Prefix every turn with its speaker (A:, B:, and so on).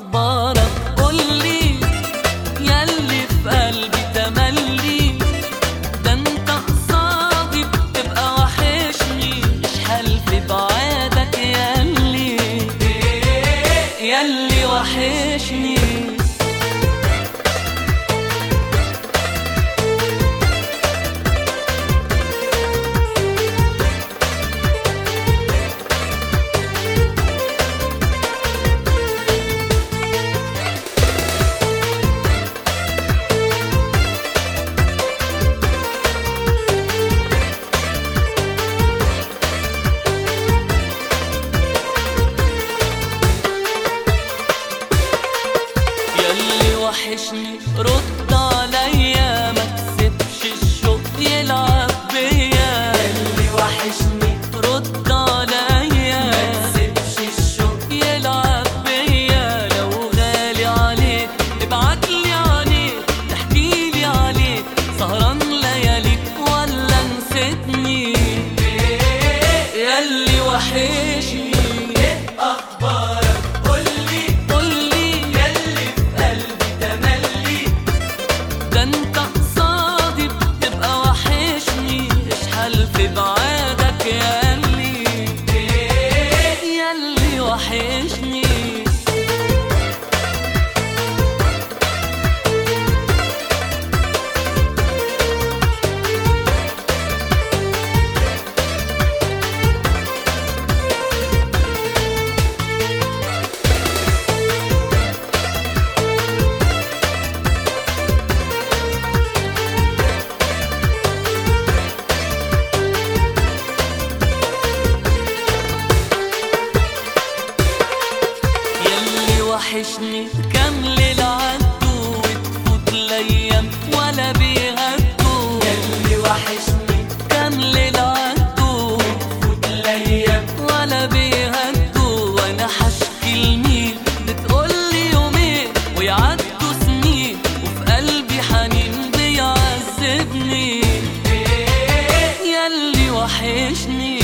A: اخبارك قولي ياللي في قلبي تملي ده انت قصادي بتبقى وحشني مش حلف بعادك ياللي ياللي وحشني ياللي وحشني رد عليا ما تسيبش الشوق يلعب بيا ياللي وحشني رد عليا ما تسيبش الشوق يلعب بيا لو غالي عليك ابعتلي عليك تحكيلي عليك سهران لياليك ولا نسيتني ياللي وحشني
B: اخبارك قولي
A: قولي
B: ياللي في قلبي تملي
A: ده انت قصادي بتبقى وحشني ايش حلف بعادك ياللي ياللي وحشني ياللي وحشني كمل العدو وتفوت الايام ولا بيهدوا
B: ياللي وحشني
A: كمل العدو
B: فوت الايام
A: ولا بيهدوا وانا حشكي لمين بتقولي يومين ويعدوا سنين وفي قلبي حنين بيعذبني ياللي وحشني